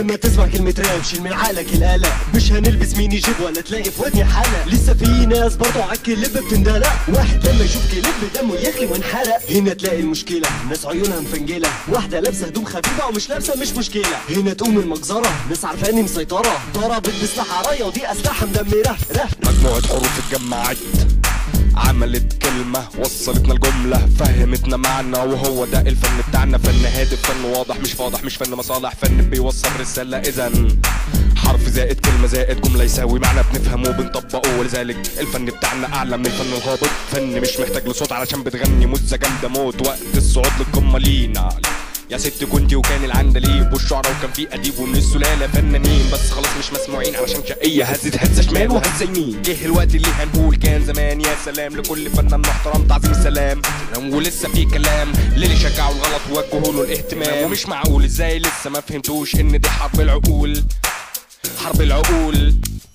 لما تسمع كلمة راب شيل من عقلك القلق مش هنلبس مين يجيب ولا تلاقي في ودني حلق لسه في ناس برضه عالكليب بتندلق واحد لما يشوف كليب دمه يغلي وانحرق هنا تلاقي المشكلة ناس عيونها مفنجلة واحدة لابسة هدوم خفيفة ومش لابسة مش مشكلة هنا تقوم المجزرة ناس عارفة اني مسيطرة ضربت بسلاح راية ودي اسلحة مدمرة ره مجموعة حروف اتجمعت عملت كلمة وصلتنا الجملة فهمتنا معنى وهو ده الفن بتاعنا فن هادف فن واضح مش فاضح مش فن مصالح فن بيوصل رسالة إذا حرف زائد كلمة زائد جملة يساوي معنى بنفهمه وبنطبقه ولذلك الفن بتاعنا أعلى من الفن الهابط فن مش محتاج لصوت علشان بتغني مزة جامدة موت وقت الصعود للقمة لينا يا ست كنتي وكان العندليب والشعراء وكان في اديب ومن السلاله فنانين بس خلاص مش مسموعين علشان شقيه هزت هزه شمال وهزه يمين جه الوقت اللي هنقول كان زمان يا سلام لكل فنان محترم تعظيم سلام ولسه في كلام للي شجعوا الغلط ووجهوا له الاهتمام ومش معقول ازاي لسه ما فهمتوش ان دي حرب العقول حرب العقول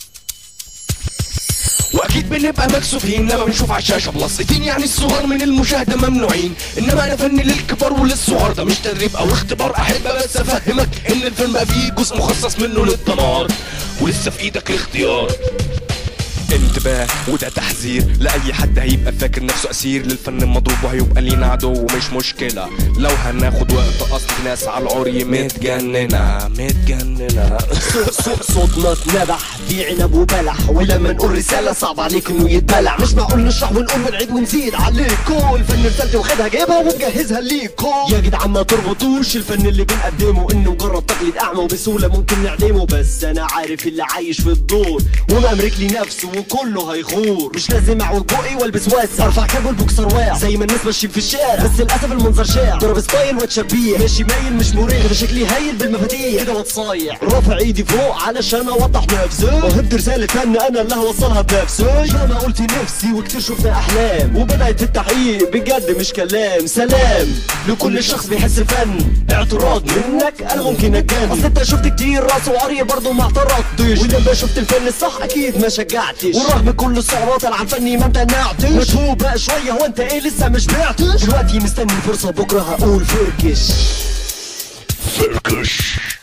واكيد بنبقى مكسوفين لما بنشوف على الشاشه بلصتين يعني الصغار من المشاهده ممنوعين انما انا فني للكبار وللصغار ده مش تدريب او اختبار احب بس افهمك ان الفيلم بقى فيه جزء مخصص منه للدمار ولسه في ايدك الاختيار انتباه وده تحذير لاي حد هيبقى فاكر نفسه اسير للفن المضروب وهيبقى لينا عدو ومش مشكله لو هناخد وقت اصل في ناس على العري متجننه متجننه صوت صوت صوتنا اتنبح في عنب وبلح ولما نقول رسالة صعب عليك انه يتبلع مش معقول نشرح ونقول ونعيد ونزيد عليكم الفن رسالتي واخدها جايبها ومجهزها ليكم يا جدعان ما تربطوش الفن اللي بنقدمه انه مجرد تقليد اعمى وبسهولة ممكن نعدمه بس انا عارف اللي عايش في الدور ومأمرك لي نفسه وكله هيخور مش لازم اعوج بقي والبس واسع ارفع كاب والبوكسر واقع زي ما الناس ماشيين في الشارع بس للاسف المنظر شاع ضرب ستايل واتشبيه ماشي مايل مش مريح كده شكلي هايل بالمفاتيح كده واتصايع رافع ايدي فوق علشان اوضح نفسي وهبد رسالة فن انا اللي هوصلها بنفسي ياما قلت نفسي وكتير شفنا احلام وبدأت التحقيق بجد مش كلام سلام لكل شخص بيحس فن اعتراض منك انا ممكن اتجنن اصل انت شفت كتير راس وعري برضه ما اعترضتش ولما شفت الفن الصح اكيد ما شجعتش ورغم كل الصعوبات انا عن فني ما امتنعتش مشهور بقى شويه هو انت ايه لسه مش بعتش دلوقتي مستني الفرصه بكره هقول فركش فركش